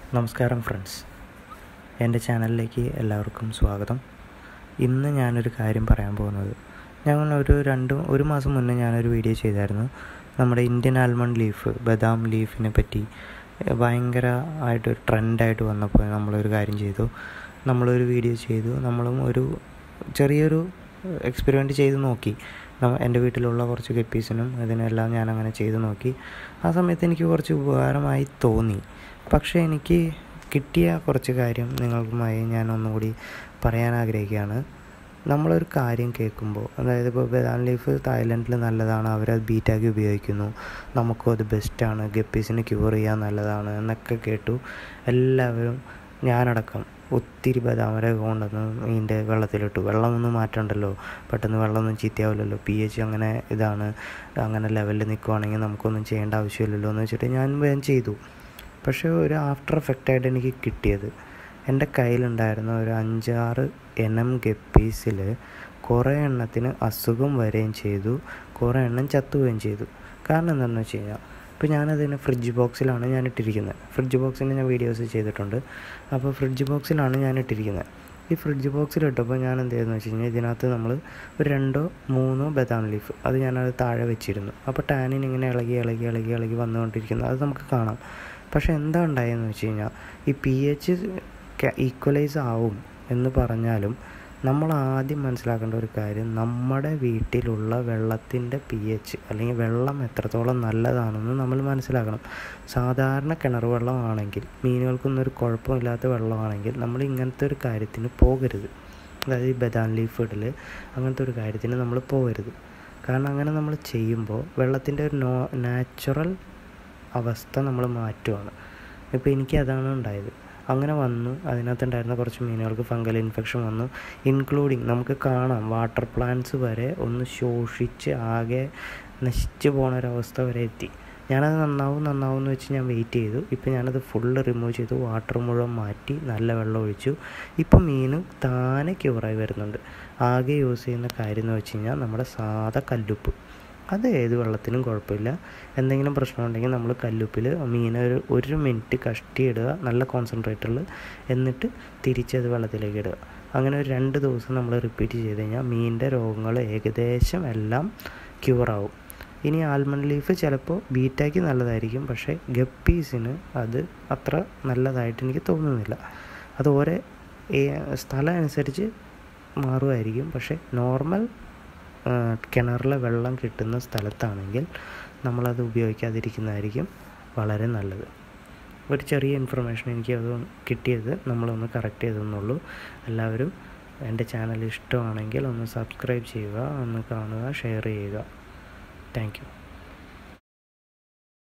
നമസ്കാരം ഫ്രണ്ട്സ് എൻ്റെ ചാനലിലേക്ക് എല്ലാവർക്കും സ്വാഗതം ഇന്ന് ഞാനൊരു കാര്യം പറയാൻ പോകുന്നത് ഞങ്ങൾ ഒരു രണ്ട് ഒരു മാസം മുന്നേ ഞാനൊരു വീഡിയോ ചെയ്തായിരുന്നു നമ്മുടെ ഇന്ത്യൻ ആൽമണ്ട് ലീഫ് ബദാം ലീഫിനെ പറ്റി ഏഹ്, ഭയങ്കര ആയിട്ട് ട്രെൻഡായിട്ട് വന്നപ്പോൾ നമ്മളൊരു കാര്യം ചെയ്തു നമ്മളൊരു വീഡിയോ ചെയ്തു നമ്മളും ഒരു ചെറിയൊരു എക്സ്പെരിമെൻറ്റ് ചെയ്ത് നോക്കി നമ്മ- എൻ്റെ വീട്ടിലുള്ള കുറച്ച് ഗപ്പീസിനും ഇതിനെല്ലാം ഞാനങ്ങനെ ചെയ്ത് നോക്കി ആ സമയത്ത് എനിക്ക് കുറച്ച് ഉപകാരമായി തോന്നി പക്ഷേ എനിക്ക് കിട്ടിയ കുറച്ച് കാര്യം നിങ്ങൾക്കുമായി ഞാൻ ഒന്നുകൂടി പറയാൻ ആഗ്രഹിക്കുകയാണ് നമ്മളൊരു കാര്യം കേൾക്കുമ്പോൾ അതായത് ഇപ്പോൾ ബദാം ലീഫ് തായ്ലൻഡിൽ നല്ലതാണ് അവരത് ബീറ്റാക്കി ഉപയോഗിക്കുന്നു നമുക്കും അത് ബെസ്റ്റാണ് ഗപ്പീസിന് ക്യൂർ ചെയ്യാൻ നല്ലതാണ് എന്നൊക്കെ കേട്ടു എല്ലാവരും ഞാനടക്കം ഒത്തിരി ബദാമര കൊണ്ടുവന്ന് ഇതിൻ്റെ വെള്ളത്തിലിട്ടു വെള്ളമൊന്നും മാറ്റണ്ടല്ലോ പെട്ടെന്ന് വെള്ളമൊന്നും ചീത്തയാവില്ലല്ലോ പി എച്ച് അങ്ങനെ ഇതാണ് അങ്ങനെ ലെവലിൽ നിൽക്കുവാണെങ്കിൽ നമുക്കൊന്നും ചെയ്യേണ്ട ആവശ്യമില്ലല്ലോ എന്ന് വെച്ചിട്ട് ഞാൻ വേഗം ചെയ്തു പക്ഷേ ഒരു ആഫ്റ്റർ എഫക്റ്റായിട്ട് എനിക്ക് കിട്ടിയത് എൻ്റെ കയ്യിലുണ്ടായിരുന്ന ഒരു അഞ്ചാറ് എനം ഗപ്പീസിൽ കുറേ എണ്ണത്തിന് അസുഖം വരികയും ചെയ്തു കുറേ എണ്ണം ചത്തുകയും ചെയ്തു കാരണം എന്താണെന്ന് വെച്ച് കഴിഞ്ഞാൽ ഇപ്പോൾ ഞാനതിന് ഫ്രിഡ്ജ് ബോക്സിലാണ് ഞാൻ ഇട്ടിരിക്കുന്നത് ഫ്രിഡ്ജ് ബോക്സിൻ്റെ ഞാൻ വീഡിയോസ് ചെയ്തിട്ടുണ്ട് അപ്പോൾ ഫ്രിഡ്ജ് ബോക്സിലാണ് ഞാൻ ഇട്ടിരിക്കുന്നത് ഈ ഫ്രിഡ്ജ് ബോക്സിൽ ഇട്ടപ്പോൾ ഞാൻ എന്ത് ചെയ്തെന്ന് വെച്ച് കഴിഞ്ഞാൽ ഇതിനകത്ത് നമ്മൾ ഒരു രണ്ടോ മൂന്നോ ബദാം ലീഫ് അത് ഞാനത് താഴെ വെച്ചിരുന്നു അപ്പോൾ ടാനിൻ ഇങ്ങനെ ഇളകി ഇളകി ഇളകി ഇളകി വന്നുകൊണ്ടിരിക്കുന്നു അത് നമുക്ക് കാണാം പക്ഷേ എന്താ ഉണ്ടായെന്ന് വെച്ച് കഴിഞ്ഞാൽ ഈ പി എച്ച് ഈക്വലൈസ് ആവും എന്ന് പറഞ്ഞാലും നമ്മൾ ആദ്യം മനസ്സിലാക്കേണ്ട ഒരു കാര്യം നമ്മുടെ വീട്ടിലുള്ള വെള്ളത്തിൻ്റെ പി എച്ച് അല്ലെങ്കിൽ വെള്ളം എത്രത്തോളം നല്ലതാണെന്ന് നമ്മൾ മനസ്സിലാക്കണം സാധാരണ കിണർ വെള്ളമാണെങ്കിൽ മീനുകൾക്കൊന്നും ഒരു കുഴപ്പമില്ലാത്ത വെള്ളമാണെങ്കിൽ നമ്മൾ ഇങ്ങനത്തെ ഒരു കാര്യത്തിന് പോകരുത് അതായത് ഈ ബദാം ലീഫ് ഇടൽ അങ്ങനത്തെ ഒരു കാര്യത്തിന് നമ്മൾ പോകരുത് കാരണം അങ്ങനെ നമ്മൾ ചെയ്യുമ്പോൾ വെള്ളത്തിൻ്റെ ഒരു നോ നാച്ചുറൽ അവസ്ഥ നമ്മൾ മാറ്റുവാണ് ഇപ്പോൾ എനിക്ക് അതാണ് ഉണ്ടായത് അങ്ങനെ വന്നു അതിനകത്തുണ്ടായിരുന്ന കുറച്ച് മീനുകൾക്ക് ഫംഗൽ ഇൻഫെക്ഷൻ വന്നു ഇൻക്ലൂഡിങ് നമുക്ക് കാണാം വാട്ടർ പ്ലാന്റ്സ് വരെ ഒന്ന് ശോഷിച്ച് ആകെ നശിച്ചു പോണ ഒരവസ്ഥ വരെ എത്തി ഞാനത് നന്നാവും നന്നാവും എന്ന് വെച്ച് ഞാൻ വെയിറ്റ് ചെയ്തു ഇപ്പം ഞാനത് ഫുള്ള് റിമൂവ് ചെയ്തു വാട്ടർ മുഴുവൻ മാറ്റി നല്ല വെള്ളം ഒഴിച്ചു ഇപ്പം മീൻ താനെ ക്യൂറായി വരുന്നുണ്ട് ആകെ യൂസ് ചെയ്യുന്ന കാര്യം എന്ന് വെച്ച് കഴിഞ്ഞാൽ നമ്മുടെ സാധാ കല്ലുപ്പ് അത് ഏത് വെള്ളത്തിനും കുഴപ്പമില്ല എന്തെങ്കിലും പ്രശ്നമുണ്ടെങ്കിൽ നമ്മൾ കല്ലുപ്പിൽ മീനെ ഒരു ഒരു മിനിറ്റ് കഷ്ടിയിടുക നല്ല കോൺസെൻട്രേറ്ററിൽ എന്നിട്ട് തിരിച്ചത് വെള്ളത്തിലേക്ക് ഇടുക അങ്ങനെ ഒരു രണ്ട് ദിവസം നമ്മൾ റിപ്പീറ്റ് ചെയ്ത് കഴിഞ്ഞാൽ മീനിൻ്റെ രോഗങ്ങൾ ഏകദേശം എല്ലാം ക്യൂറാവും ഇനി ആൽമണ്ട് ലീഫ് ചിലപ്പോൾ ബീറ്റാക്ക് നല്ലതായിരിക്കും പക്ഷേ ഗപ്പീസിന് അത് അത്ര നല്ലതായിട്ട് എനിക്ക് തോന്നുന്നില്ല അത് ഓരോ ഏ- സ്ഥലം അനുസരിച്ച് മാറുമായിരിക്കും പക്ഷേ നോർമൽ കിണറിലെ വെള്ളം കിട്ടുന്ന സ്ഥലത്താണെങ്കിൽ നമ്മളത് ഉപയോഗിക്കാതിരിക്കുന്നതായിരിക്കും വളരെ നല്ലത് ഒരു ചെറിയ ഇൻഫർമേഷൻ എനിക്ക് അത് കിട്ടിയത് നമ്മളൊന്ന് കറക്റ്റ് ചെയ്തെന്നുള്ളൂ എല്ലാവരും എൻ്റെ ചാനൽ ഇഷ്ടമാണെങ്കിൽ ഒന്ന് സബ്സ്ക്രൈബ് ചെയ്യുക ഒന്ന് കാണുക ഷെയർ ചെയ്യുക താങ്ക് യു